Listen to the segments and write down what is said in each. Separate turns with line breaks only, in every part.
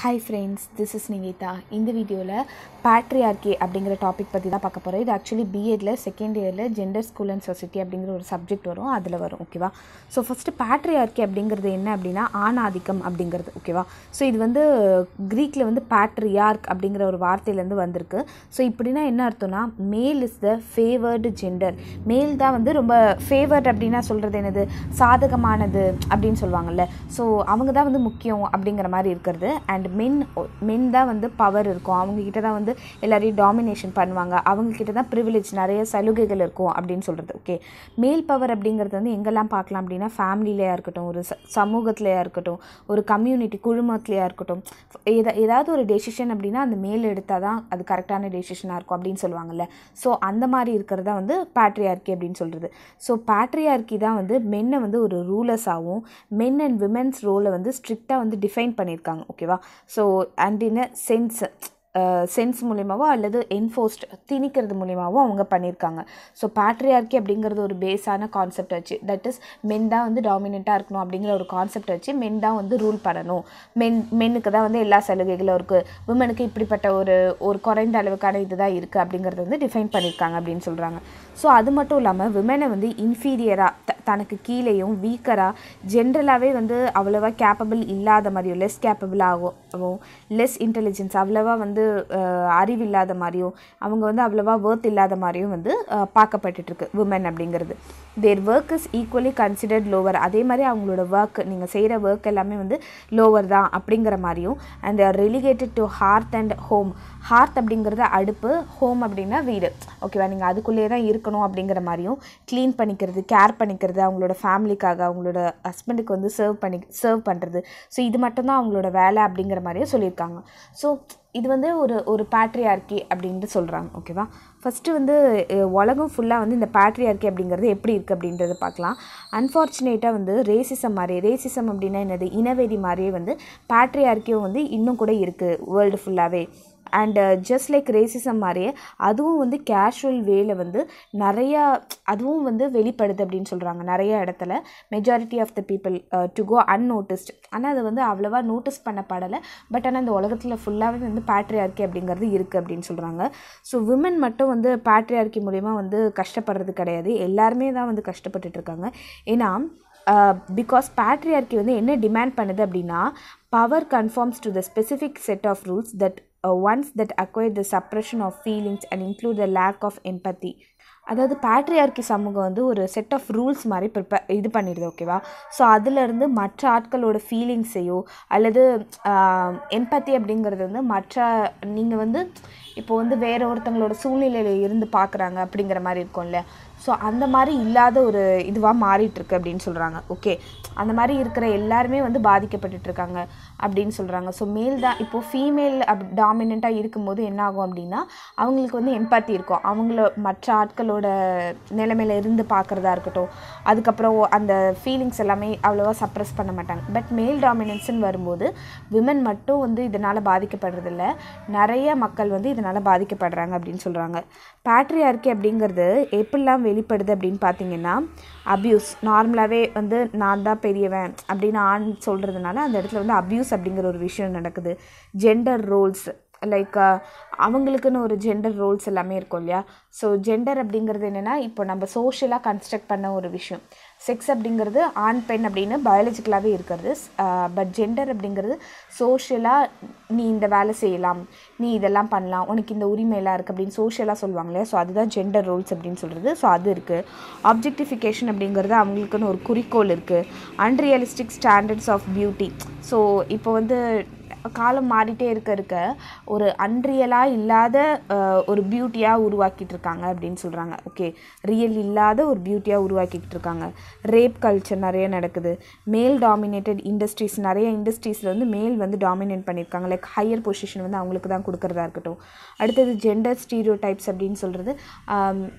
hi friends this is Nivetha இந்த வீடியோவில் patriarchy அப்படிங்கிற டாபிக் பற்றி தான் பார்க்க போகிறோம் இது ஆக்சுவலி பிஎட்ல செகண்ட் இயரில் ஜெண்டர் ஸ்கூல் அண்ட் சொசைட்டி அப்படிங்கிற ஒரு சப்ஜெக்ட் வரும் அதில் வரும் ஓகேவா ஸோ ஃபஸ்ட்டு பேட்ரியார்கி அப்படிங்கிறது என்ன அப்படின்னா ஆணாதிக்கம் அப்படிங்கிறது ஓகேவா ஸோ இது வந்து க்ரீக்கில் வந்து பேட்ரியார்க் அப்படிங்கிற ஒரு வார்த்தையிலேருந்து வந்திருக்கு ஸோ இப்படின்னா என்ன அர்த்தம்னா மேல் இஸ் த ஃபேவர்டு ஜெண்டர் மேல் தான் வந்து ரொம்ப ஃபேவர்ட் அப்படின்னா சொல்கிறது என்னது சாதகமானது அப்படின்னு சொல்லுவாங்கல்ல ஸோ அவங்க தான் வந்து முக்கியம் அப்படிங்கிற மாதிரி இருக்கிறது அண்ட் மென் மென் தான் வந்து பவர் இருக்கும் அவங்கக்கிட்ட தான் வந்து எல்லாரையும் டாமினேஷன் பண்ணுவாங்க அவங்கக்கிட்ட தான் ப்ரிவிலேஜ் நிறைய சலுகைகள் இருக்கும் அப்படின்னு சொல்கிறது ஓகே மேல் பவர் அப்படிங்கிறது வந்து எங்கெல்லாம் பார்க்கலாம் அப்படின்னா ஃபேமிலிலையா இருக்கட்டும் ஒரு ச சமூகத்துலையா இருக்கட்டும் ஒரு கம்யூனிட்டி குழுமத்துலையா இருக்கட்டும் எதா ஏதாவது ஒரு டெசிஷன் அப்படின்னா அந்த மேல் எடுத்தால் தான் அது கரெக்டான டெசிஷனாக இருக்கும் அப்படின்னு சொல்லுவாங்கல்ல ஸோ அந்த மாதிரி இருக்கிறது தான் வந்து பேட்ரியார்கி அப்படின்னு சொல்கிறது ஸோ பேட்ரியார்கி தான் வந்து மென்னை வந்து ஒரு ரூலர்ஸாகவும் மென் அண்ட் விமென்ஸ் ரோலை வந்து ஸ்ட்ரிக்டாக வந்து டிஃபைன் பண்ணியிருக்காங்க ஓகேவா so and in a sense sense மூலியமாவோ அல்லது என்ஃபோர்ஸ்ட் திணிக்கிறது மூலியமாவோ அவங்க பண்ணியிருக்காங்க ஸோ பேட்ரியார்கி அப்படிங்கிறது ஒரு பேஸான கான்செப்ட் வச்சு தட் இஸ் மென் தான் வந்து டாமினண்ட்டாக இருக்கணும் அப்படிங்கிற ஒரு கான்செப்ட் வச்சு மென் தான் வந்து ரூல் பண்ணணும் மென் மென்னுக்கு தான் வந்து எல்லா சலுகைகளும் இருக்குது விமனுக்கு இப்படிப்பட்ட ஒரு ஒரு குறைந்த அளவுக்கான இதுதான் இருக்குது அப்படிங்கிறது வந்து டிஃபைன் பண்ணியிருக்காங்க அப்படின்னு சொல்கிறாங்க ஸோ அது மட்டும் இல்லாமல் விமனை வந்து இன்ஃபீரியராக த தனக்கு கீழேயும் வீக்கராக ஜென்ரலாகவே வந்து அவ்வளோவா கேப்பபிள் இல்லாத மாதிரியும் லெஸ் கேப்பபிள் ஆகும் லெஸ் இன்டெலிஜென்ஸ் அவ்வளோவா வந்து அறிவு இல்லாத மாதிரியும் அவங்க வந்து அவ்வளோவா ஒர்த் இல்லாத மாதிரியும் வந்து பார்க்கப்பட்டுட்ருக்கு விமன் அப்படிங்கிறது their work is equally considered lower அதே மாதிரி அவங்களோட ஒர்க் நீங்கள் செய்கிற ஒர்க் எல்லாமே வந்து லோவர் தான் அப்படிங்கிற மாதிரியும் and are relegated to hearth and home hearth அப்படிங்கிறது அடுப்பு ஹோம் அப்படின்னா வீடு ஓகேவா நீங்கள் அதுக்குள்ளேயே தான் இருக்கணும் அப்படிங்கிற மாதிரியும் க்ளீன் பண்ணிக்கிறது கேர் பண்ணிக்கிறது அவங்களோட ஃபேமிலிக்காக அவங்களோட ஹஸ்பண்டுக்கு வந்து சர்வ் பண்ணி சர்வ் பண்ணுறது ஸோ இது மட்டும்தான் அவங்களோட வேலை அப்படிங்கிற மாதிரியும் சொல்லியிருக்காங்க ஸோ இது வந்து ஒரு ஒரு பேட்ரியார்கி அப்படின்ட்டு சொல்கிறாங்க ஓகேவா ஃபஸ்ட்டு வந்து உலகம் ஃபுல்லாக வந்து இந்த பேட்ரியார்கி அப்படிங்கிறது எப்படி இருக்குது அப்படின்றத பார்க்கலாம் அன்ஃபார்ச்சுனேட்டாக வந்து ரேசிசம் மாதிரி ரேசிசம் அப்படின்னா என்னது இனவெறி மாதிரியே வந்து பேட்ரியார்கியும் வந்து இன்னும் கூட இருக்குது வேர்ல்டு ஃபுல்லாகவே அண்ட் ஜஸ்ட் லைக் ரேசிசம் மாதிரியே அதுவும் வந்து கேஷுவல் வேல வந்து நிறையா அதுவும் வந்து வெளிப்படுது அப்படின்னு சொல்கிறாங்க நிறைய இடத்துல majority of the people to go unnoticed ஆனால் அது வந்து அவ்வளோவா நோட்டீஸ் பண்ணப்படலை பட் ஆனால் இந்த உலகத்தில் ஃபுல்லாகவே வந்து பேட்ரியார்கி அப்படிங்கிறது இருக்குது அப்படின்னு சொல்கிறாங்க ஸோ விமன் மட்டும் வந்து பேட்ரியார்கி மூலிமா வந்து கஷ்டப்படுறது கிடையாது எல்லாருமே தான் வந்து கஷ்டப்பட்டுட்டு இருக்காங்க ஏன்னா பிகாஸ் பேட்ரியார்கி வந்து என்ன டிமாண்ட் பண்ணுது அப்படின்னா power conforms to the specific set of rules that ones that acquire the suppression of feelings and include the lack of empathy அதாவது பேட்ரியார்கி சமூகம் வந்து ஒரு செட் ஆஃப் ரூல்ஸ் மாதிரி ப்ரிப்பே இது பண்ணிடுது ஓகேவா ஸோ அதுலேருந்து மற்ற ஆட்களோட ஃபீலிங்ஸையோ அல்லது எம்பத்தி அப்படிங்கிறது வந்து மற்ற நீங்கள் வந்து இப்போ வந்து வேற ஒருத்தங்களோட சூழ்நிலையில் இருந்து பார்க்குறாங்க அப்படிங்கிற மாதிரி இருக்கும்ல ஸோ அந்த மாதிரி இல்லாத ஒரு இதுவாக மாறிட்டுருக்கு அப்படின்னு சொல்கிறாங்க ஓகே அந்த மாதிரி இருக்கிற எல்லாருமே வந்து பாதிக்கப்பட்டுட்ருக்காங்க அப்படின்னு சொல்கிறாங்க ஸோ மேல் தான் இப்போது ஃபீமேல் அப் டாமினண்ட்டாக இருக்கும்போது என்ன ஆகும் அப்படின்னா அவங்களுக்கு வந்து எம்பாத்தி இருக்கும் அவங்கள மற்ற ஆட்களோட நிலைமையில இருந்து பார்க்குறதா இருக்கட்டும் அதுக்கப்புறம் அந்த ஃபீலிங்ஸ் எல்லாமே அவ்வளோவா சப்ரெஸ் பண்ண மாட்டாங்க பட் மேல் டாமினன்ஸ்னு வரும்போது விமன் மட்டும் வந்து இதனால் பாதிக்கப்படுறதில்ல நிறைய மக்கள் வந்து இதனால் பாதிக்கப்படுறாங்க அப்படின்னு சொல்கிறாங்க பேட்ரியார்கி அப்படிங்கிறது எப்படிலாம் வெளிப்படுது அப்படின்னு பார்த்தீங்கன்னா அப்யூஸ் நார்மலாகவே வந்து நான் தான் பெரியவன் அப்படின்னு ஆண் சொல்கிறதுனால அந்த இடத்துல வந்து அப்யூஸ் அப்படிங்கிற ஒரு விஷயம் நடக்குது ஜெண்டர் ரோல்ஸ் லைக் அவங்களுக்குன்னு ஒரு ஜெண்டர் ரோல்ஸ் எல்லாமே இருக்கும் இல்லையா ஸோ ஜெண்டர் அப்படிங்கிறது என்னென்னா இப்போ நம்ம சோஷியலாக கன்ஸ்ட்ரக்ட் பண்ண ஒரு விஷயம் செக்ஸ் அப்படிங்கிறது ஆண் பெண் அப்படின்னு பயாலஜிக்கலாகவே இருக்கிறது பட் ஜெண்டர் அப்படிங்கிறது சோஷியலாக நீ இந்த வேலை செய்யலாம் நீ இதெல்லாம் பண்ணலாம் உனக்கு இந்த உரிமையெல்லாம் இருக்குது அப்படின்னு சோஷியலாக சொல்லுவாங்க இல்லையா ஸோ அதுதான் ஜெண்டர் ரோல்ஸ் அப்படின்னு சொல்கிறது ஸோ அது இருக்குது ஆப்ஜெக்டிஃபிகேஷன் அப்படிங்கிறது அவங்களுக்குன்னு ஒரு குறிக்கோள் இருக்குது unrealistic standards of beauty so இப்போ வந்து காலம் மாறிட்டே இருக்க இருக்க ஒரு அன்ரியலாக இல்லாத ஒரு பியூட்டியாக உருவாக்கிட்டு இருக்காங்க அப்படின்னு சொல்கிறாங்க ஓகே ரியல் இல்லாத ஒரு பியூட்டியாக உருவாக்கிட்டு இருக்காங்க ரேப் கல்ச்சர் நிறைய நடக்குது மேல் டாமினேட்டட் இண்டஸ்ட்ரீஸ் நிறைய இண்டஸ்ட்ரீஸில் வந்து மேல் வந்து டாமினேட் பண்ணியிருக்காங்க லைக் ஹையர் பொசிஷன் வந்து அவங்களுக்கு தான் கொடுக்குறதா இருக்கட்டும் அடுத்தது ஜெண்டர் ஸ்டீரியோ டைப்ஸ் அப்படின்னு சொல்கிறது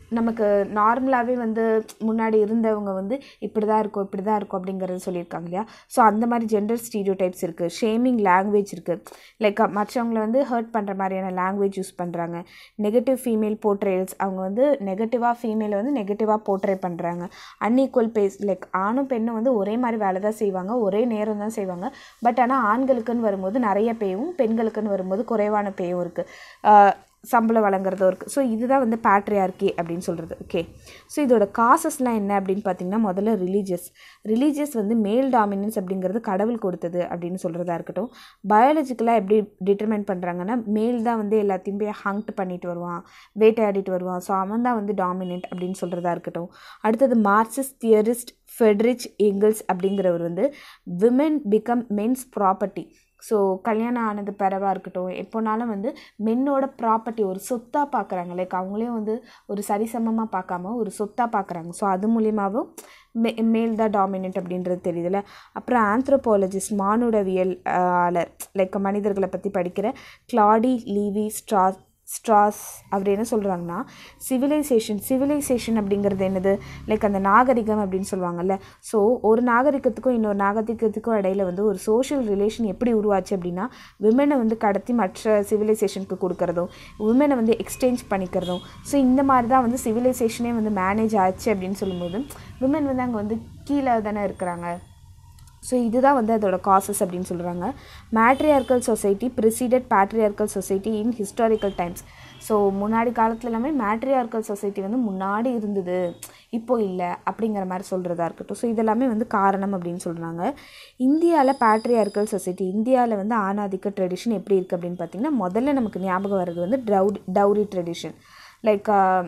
நமக்கு நார்மலாகவே வந்து முன்னாடி இருந்தவங்க வந்து இப்படி தான் இருக்கும் இப்படி தான் இருக்கும் அப்படிங்கிறது சொல்லியிருக்காங்க இல்லையா ஸோ அந்த மாதிரி ஜெண்டர் ஸ்டீரியோ டைப்ஸ் இருக்குது ஷேமிங் லாங்குவேஜ் இருக்குது லைக் மற்றவங்கள வந்து ஹர்ட் பண்ணுற மாதிரியான லாங்குவேஜ் யூஸ் பண்ணுறாங்க நெகட்டிவ் ஃபீமேல் போர்ட்ரேல்ஸ் அவங்க வந்து நெகட்டிவாக ஃபீமேலை வந்து நெகட்டிவாக போர்ட்ரே பண்ணுறாங்க அன்ஈக்குவல் பேஸ் லைக் ஆணும் பெண்ணும் வந்து ஒரே மாதிரி வேலை தான் செய்வாங்க ஒரே நேரம் தான் செய்வாங்க பட் ஆனால் ஆண்களுக்குன்னு வரும்போது நிறைய பேயும் பெண்களுக்குன்னு வரும்போது குறைவான பேயும் இருக்குது சம்பளம் வழங்குறதும் இருக்குது ஸோ இதுதான் வந்து பேட்ரியார்கி அப்படின்னு சொல்கிறது ஓகே ஸோ இதோட காசஸ்லாம் என்ன அப்படின்னு பார்த்தீங்கன்னா முதல்ல ரிலீஜியஸ் ரிலீஜியஸ் வந்து மேல் டாமினன்ஸ் அப்படிங்கிறது கடவுள் கொடுத்தது அப்படின்னு சொல்கிறதா இருக்கட்டும் பயாலஜிக்கலாக எப்படி டிட்டர்மைன் பண்ணுறாங்கன்னா மேல் தான் வந்து எல்லாத்தையும் போய் ஹங்ட் பண்ணிட்டு வருவான் வேட்டையாடிட்டு வருவான் ஸோ அவன் தான் வந்து டாமினன்ட் அப்படின்னு சொல்கிறதா இருக்கட்டும் அடுத்தது மார்க்சிஸ்ட் தியரிஸ்ட் ஃபெட்ரிச் எங்கிள்ஸ் அப்படிங்கிறவர் வந்து women become men's property so கல்யாணம் ஆனது பிறவாக இருக்கட்டும் எப்போனாலும் வந்து மென்னோட ப்ராப்பர்ட்டி ஒரு சொத்தாக பார்க்குறாங்க லைக் அவங்களையும் வந்து ஒரு சரிசமமாக பார்க்காம ஒரு சொத்தாக பார்க்குறாங்க ஸோ அது மூலியமாகவும் மே மேல் தான் டாமினன்ட் அப்படின்றது தெரியுதுல்ல அப்புறம் ஆந்த்ரோபாலஜிஸ்ட் மானுடவியல் ஆளர் லைக் மனிதர்களை பற்றி படிக்கிற கிளாடி லீவி ஸ்ட்ரா ஸ்ட்ராஸ் அவர் என்ன சொல்கிறாங்கன்னா சிவிலைசேஷன் சிவிலைசேஷன் அப்படிங்கிறது என்னது லைக் அந்த நாகரிகம் அப்படின்னு சொல்லுவாங்கல்ல ஸோ ஒரு நாகரிகத்துக்கும் இன்னொரு நாகரிகத்துக்கும் இடையில வந்து ஒரு சோஷியல் ரிலேஷன் எப்படி உருவாச்சு அப்படின்னா விமனை வந்து கடத்தி மற்ற சிவிலைசேஷனுக்கு கொடுக்கறதும் விமனை வந்து எக்ஸ்சேஞ்ச் பண்ணிக்கிறதும் ஸோ இந்த மாதிரி தான் வந்து சிவிலைசேஷனே வந்து மேனேஜ் ஆச்சு அப்படின்னு சொல்லும்போது விமன் வந்து அங்கே வந்து கீழே தானே இருக்கிறாங்க ஸோ இதுதான் வந்து அதோட காசஸ் அப்படின்னு சொல்கிறாங்க matriarchal society preceded patriarchal society in historical times so முன்னாடி காலத்துல எல்லாமே மேட்ரியார்கல் சொசைட்டி வந்து முன்னாடி இருந்தது இப்போ இல்லை அப்படிங்கிற மாதிரி சொல்கிறதா இருக்கட்டும் ஸோ இதெல்லாமே வந்து காரணம் அப்படின்னு சொல்கிறாங்க இந்தியாவில் பேட்ரியார்கல் சொசைட்டி இந்தியாவில் வந்து ஆணாதிக்க ட்ரெடிஷன் எப்படி இருக்குது அப்படின்னு பார்த்தீங்கன்னா முதல்ல நமக்கு ஞாபகம் வர்றது வந்து டவுரி டவுரி ட்ரெடிஷன் லைக்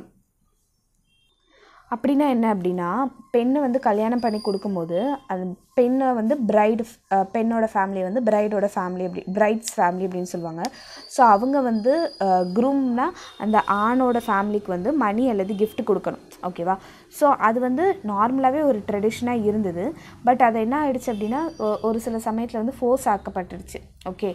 அப்படின்னா என்ன அப்படின்னா பெண்ணை வந்து கல்யாணம் பண்ணி கொடுக்கும்போது அது பெண்ணை வந்து பிரைடு பெண்ணோட ஃபேமிலி வந்து பிரைடோட ஃபேமிலி அப்படி பிரைட்ஸ் ஃபேமிலி அப்படின்னு சொல்லுவாங்க ஸோ அவங்க வந்து குரூம்னா அந்த ஆணோட ஃபேமிலிக்கு வந்து மணி அல்லது gift கொடுக்கணும் ஓகேவா ஸோ அது வந்து நார்மலாகவே ஒரு ட்ரெடிஷனாக இருந்தது பட் அது என்ன ஆயிடுச்சு அப்படின்னா ஒ- ஒரு சில சமயத்தில் வந்து ஃபோர்ஸ் ஆக்கப்பட்டுடுச்சு ஓகே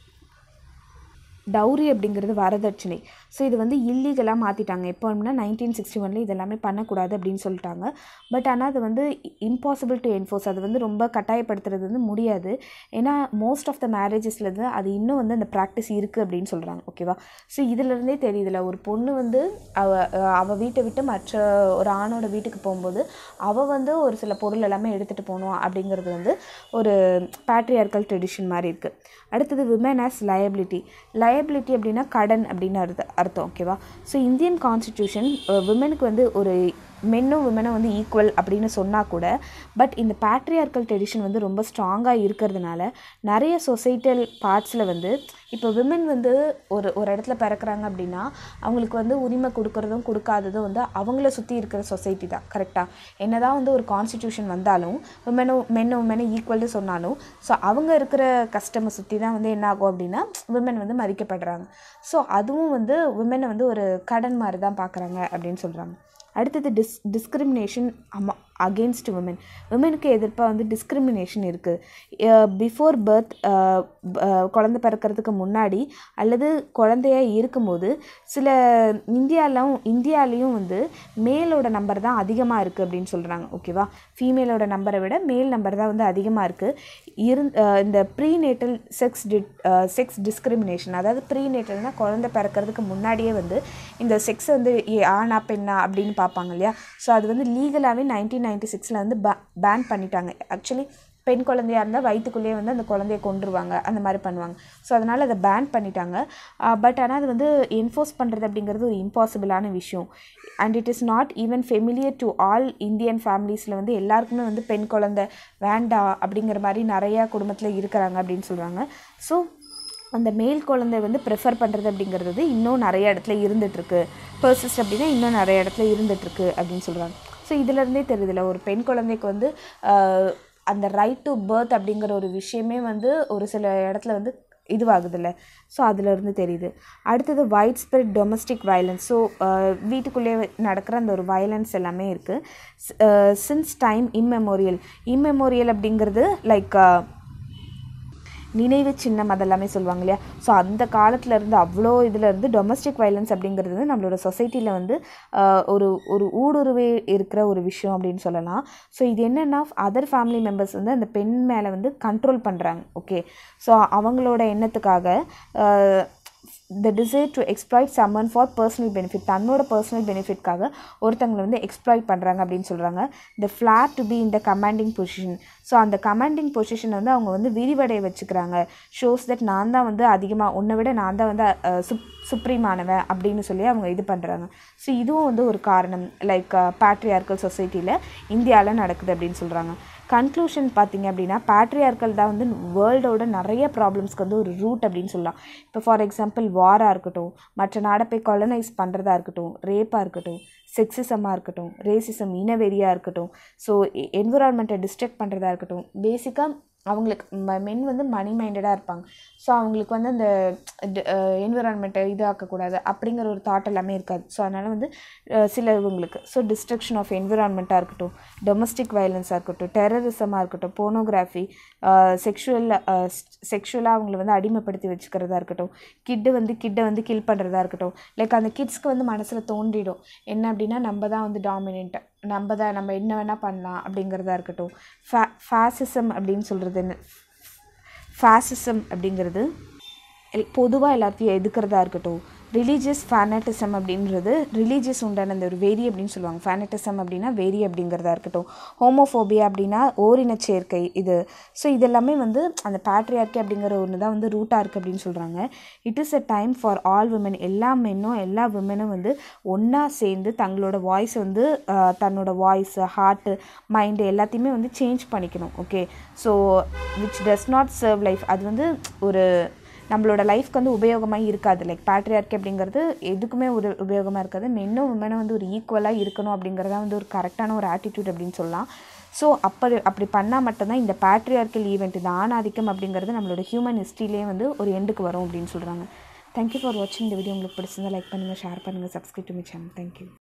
டவுரி அப்படிங்கிறது வரதட்சணை ஸோ இது வந்து இல்லீகலாக மாற்றிட்டாங்க எப்போ அப்படின்னா நைன்டீன் சிக்ஸ்டி ஒனில் இதெல்லாமே பண்ணக்கூடாது அப்படின்னு சொல்லிட்டாங்க பட் ஆனால் அது வந்து இம்பாசிபிள் டு என்ஃபோர்ஸ் அது வந்து ரொம்ப கட்டாயப்படுத்துறது வந்து முடியாது ஏன்னா மோஸ்ட் ஆஃப் த மேரேஜஸில் இருந்து அது இன்னும் வந்து அந்த ப்ராக்டிஸ் இருக்குது அப்படின்னு சொல்கிறாங்க ஓகேவா ஸோ இதிலிருந்தே தெரியுதுல ஒரு பொண்ணு வந்து அவ அவள் வீட்டை விட்டு மற்ற ஒரு ஆணோட வீட்டுக்கு போகும்போது அவள் வந்து ஒரு சில பொருள் எல்லாமே எடுத்துகிட்டு போகணும் அப்படிங்கிறது வந்து ஒரு பேட்ரியார்கல் ட்ரெடிஷன் மாதிரி இருக்குது அடுத்தது விமன் ஆஸ் லயபிலிட்டி லயபிலிட்டி அப்படின்னா கடன் அப்படின்னு அர்த்த அர்த்தம் ஓகேவா ஸோ இந்தியன் கான்ஸ்டிடியூஷன் விமனுக்கு வந்து ஒரு மென்னும் விமனும் வந்து ஈக்குவல் அப்படின்னு சொன்னால் கூட பட் இந்த பேட்ரியார்கல் ட்ரெடிஷன் வந்து ரொம்ப ஸ்ட்ராங்காக இருக்கிறதுனால நிறைய சொசைட்டல் பார்ட்ஸில் வந்து இப்போ விமன் வந்து ஒரு ஒரு இடத்துல பிறக்கிறாங்க அப்படின்னா அவங்களுக்கு வந்து உரிமை கொடுக்கறதும் கொடுக்காததும் வந்து அவங்கள சுற்றி இருக்கிற சொசைட்டி தான் கரெக்டாக என்னதான் வந்து ஒரு கான்ஸ்டிடியூஷன் வந்தாலும் விமனும் மென்னும் விமனும் ஈக்குவல்னு சொன்னாலும் ஸோ அவங்க இருக்கிற கஸ்டமை சுற்றி தான் வந்து என்ன ஆகும் அப்படின்னா விமன் வந்து மதிக்கப்படுறாங்க ஸோ அதுவும் வந்து விமனை வந்து ஒரு கடன் மாதிரி தான் பார்க்குறாங்க அப்படின்னு சொல்கிறாங்க அடுத்தது டிஸ் டிஸ்கிரிமினேஷன் அம்மா அகெயின்ஸ்ட் உமன் உமனுக்கு எதிர்ப்பாக வந்து டிஸ்கிரிமினேஷன் இருக்குது பிஃபோர் பர்த் குழந்தை பிறக்கிறதுக்கு முன்னாடி அல்லது குழந்தையா இருக்கும்போது சில இந்தியாலும் இந்தியாலேயும் வந்து மேலோட நம்பர் தான் அதிகமாக இருக்குது அப்படின்னு சொல்கிறாங்க ஓகேவா ஃபீமேலோட நம்பரை விட மேல் நம்பர் தான் வந்து அதிகமாக இருக்குது இருந் அஹ் இந்த prenatal sex d sex discrimination அதாவது ப்ரீநேட்டல்னால் குழந்தை பிறக்கிறதுக்கு முன்னாடியே வந்து இந்த செக்ஸ் வந்து ஏ- ஆணா பெண்ணா அப்படின்னு பார்ப்பாங்க இல்லையா ஸோ அது வந்து லீகலாகவே நைன்டீன் நைன்டி சிக்ஸில் வந்து பே பேன் பண்ணிட்டாங்க ஆக்சுவலி பெண் குழந்தையா இருந்தால் வயிற்றுக்குள்ளேயே வந்து அந்த குழந்தைய கொண்டுருவாங்க அந்த மாதிரி பண்ணுவாங்க ஸோ அதனால் அதை பேன் பண்ணிட்டாங்க பட் ஆனால் அது வந்து என்ஃபோர்ஸ் பண்ணுறது அப்படிங்கிறது ஒரு இம்பாசிபிளான விஷயம் and it is not even familiar to all Indian ஃபேமிலிஸில் வந்து எல்லாருக்குமே வந்து பெண் குழந்தை வேண்டாம் அப்படிங்கிற மாதிரி நிறையா குடும்பத்தில் இருக்கிறாங்க அப்படின்னு சொல்கிறாங்க ஸோ அந்த மேல் குழந்தை வந்து ப்ரிஃபர் பண்ணுறது அப்படிங்கிறது வந்து இன்னும் நிறைய இடத்துல இருந்துகிட்ருக்கு பர்சிஸ்ட் அப்படின்னா இன்னும் நிறைய இடத்துல இருந்துகிட்ருக்கு அப்படின்னு சொல்கிறாங்க ஸோ இதுலேருந்தே தெரியுதுல ஒரு பெண் குழந்தைக்கு வந்து ஆஹ், அந்த ரைட் டு பர்த் அப்படிங்கிற ஒரு விஷயமே வந்து ஒரு சில இடத்துல வந்து இதுவாகுதுல்ல ஸோ அதுலேருந்து தெரியுது அடுத்தது wide spread domestic violence so வீட்டுக்குள்ளேயே நடக்கிற அந்த ஒரு வயலன்ஸ் எல்லாமே இருக்குது சின்ஸ் டைம் இம்மெமோரியல் இம்மெமோரியல் அப்படிங்கிறது லைக் நினைவு சின்னம் அதெல்லாமே சொல்லுவாங்க இல்லையா ஸோ அந்த காலத்துல இருந்து அவ்வளோ இதில் இருந்து டொமஸ்டிக் வைலன்ஸ் அப்படிங்கிறது வந்து நம்மளோட சொசைட்டியில் வந்து ஆஹ், ஒரு ஒரு ஊடுருவே இருக்கிற ஒரு விஷயம் அப்படின்னு சொல்லலாம் ஸோ இது என்னென்னா அதர் ஃபேமிலி மெம்பர்ஸ் வந்து அந்த பெண் மேலே வந்து கண்ட்ரோல் பண்ணுறாங்க ஓகே ஸோ அவங்களோட எண்ணத்துக்காக the desire to exploit someone for personal benefit தன்னோட பர்சனல் பெனிஃபிட்காக ஒருத்தங்களை வந்து எக்ஸ்ப்ளாய்ட் பண்ணுறாங்க அப்படின்னு சொல்கிறாங்க the flat to be in the commanding position so அந்த கமாண்டிங் பொசிஷனை வந்து அவங்க வந்து விரிவடைய வச்சுக்கிறாங்க ஷோஸ் தட் நான் தான் வந்து அதிகமாக உன்னை விட நான் தான் வந்து அஹ், சுப் சுப்ரீமானவன் அப்படின்னு சொல்லி அவங்க இது பண்ணுறாங்க ஸோ இதுவும் வந்து ஒரு காரணம் லைக் பேட்ரியார்க்கல் சொசைட்டியில் இந்தியாவில் நடக்குது அப்படின்னு சொல்கிறாங்க கன்க்ளூஷன் பார்த்தீங்க அப்படின்னா பேட்ரியார்க்கல் தான் வந்து வேர்ல்டோட நிறைய ப்ராப்ளம்ஸ்க்கு வந்து ஒரு ரூட் அப்படின்னு சொல்லலாம் இப்போ ஃபார் எக்ஸாம்பிள் வாராக இருக்கட்டும் மற்ற நாடை போய் கொலனைஸ் பண்ணுறதா இருக்கட்டும் ரேப்பாக இருக்கட்டும் செக்ஸிசமாக இருக்கட்டும் ரேசிசம் இனவெறியாக இருக்கட்டும் ஸோ என்விரான்மெண்ட்டை டிஸ்ட்ரக்ட் பண்ணுறதா இருக்கட்டும் பேசிக்காக அவங்களுக்கு மென் வந்து மணி மைண்டடாக இருப்பாங்க ஸோ அவங்களுக்கு வந்து அந்த என்விரான்மெண்ட்டை இதாக்கக்கூடாது அப்படிங்கிற ஒரு தாட் எல்லாமே இருக்காது ஸோ அதனால் வந்து அஹ், சில இவங்களுக்கு ஸோ டிஸ்ட்ரக்ஷன் ஆஃப் என்விரான்மெண்ட்டாக இருக்கட்டும் டொமஸ்டிக் வயலன்ஸாக இருக்கட்டும் டெரரிசமாக இருக்கட்டும் போனோகிராஃபி செக்ஷுவல் செக்ஷுவலாக அவங்கள வந்து அடிமைப்படுத்தி வச்சுக்கிறதா இருக்கட்டும் கிட்டு வந்து கிட்டை வந்து கில் பண்ணுறதா இருக்கட்டும் லைக் அந்த கிட்ஸ்க்கு வந்து மனசில் தோன்றிடும் என்ன அப்படின்னா நம்ம தான் வந்து டாமினெண்ட் நம்ம தான் நம்ம என்ன வேணால் பண்ணலாம் அப்படிங்கிறதா இருக்கட்டும் ஃபே ஃபேசிசம் அப்படின்னு சொல்கிறது என்ன ஃபேசிசம் அப்படிங்கிறது பொதுவாக எல்லாத்தையும் எதுக்கிறதா இருக்கட்டும் ரிலீஜியஸ் ஃபேனட்டிசம் அப்படின்றது ரிலீஜியஸ் உண்டான அந்த ஒரு வெறி அப்படின்னு சொல்லுவாங்க ஃபேனட்டிசம் அப்படின்னா வெறி அப்படிங்கிறதா இருக்கட்டும் ஹோமோஃபோபியா அப்படின்னா ஓரின சேர்க்கை இது ஸோ இதெல்லாமே வந்து அந்த பேட்ரியார்க்கி அப்படிங்கிற ஒன்று தான் வந்து ரூட்டாக இருக்குது அப்படின்னு சொல்கிறாங்க it is a time for all women எல்லா மென்னும் எல்லா விமனும் வந்து ஒன்றா சேர்ந்து தங்களோட வாய்ஸ் வந்து ஆஹ், தன்னோட வாய்ஸ் ஹார்ட்டு மைண்டு எல்லாத்தையுமே வந்து சேஞ்ச் பண்ணிக்கணும் okay so which does not serve life அது வந்து ஒரு நம்மளோட லைஃப்க்கு வந்து உபயோகமாக இருக்காது லைக் பேட்ரியார்க்கி அப்படிங்கிறது எதுக்குமே ஒரு உபயோகமாக இருக்காது மென்னும் உமனும் வந்து ஒரு ஈக்குவலாக இருக்கணும் அப்படிங்கிறதா வந்து ஒரு கரெக்டான ஒரு ஆட்டிடியூட் அப்படின்னு சொல்லலாம் ஸோ அப்படி அப்படி பண்ணால் மட்டும்தான் இந்த பேட்ரியார்க்கல் ஈவெண்ட் இந்த ஆணாதிக்கம் அப்படிங்கிறது நம்மளோட ஹியூமன் ஹிஸ்ட்ரியிலே வந்து ஒரு எண்டுக்கு வரும் அப்படின்னு சொல்கிறாங்க தேங்க்யூ ஃபார் வாட்சிங் இந்த வீடியோ உங்களுக்கு பிடிச்சிருந்தா லைக் பண்ணுங்கள் ஷேர் பண்ணுங்கள் subscribe to my channel thank you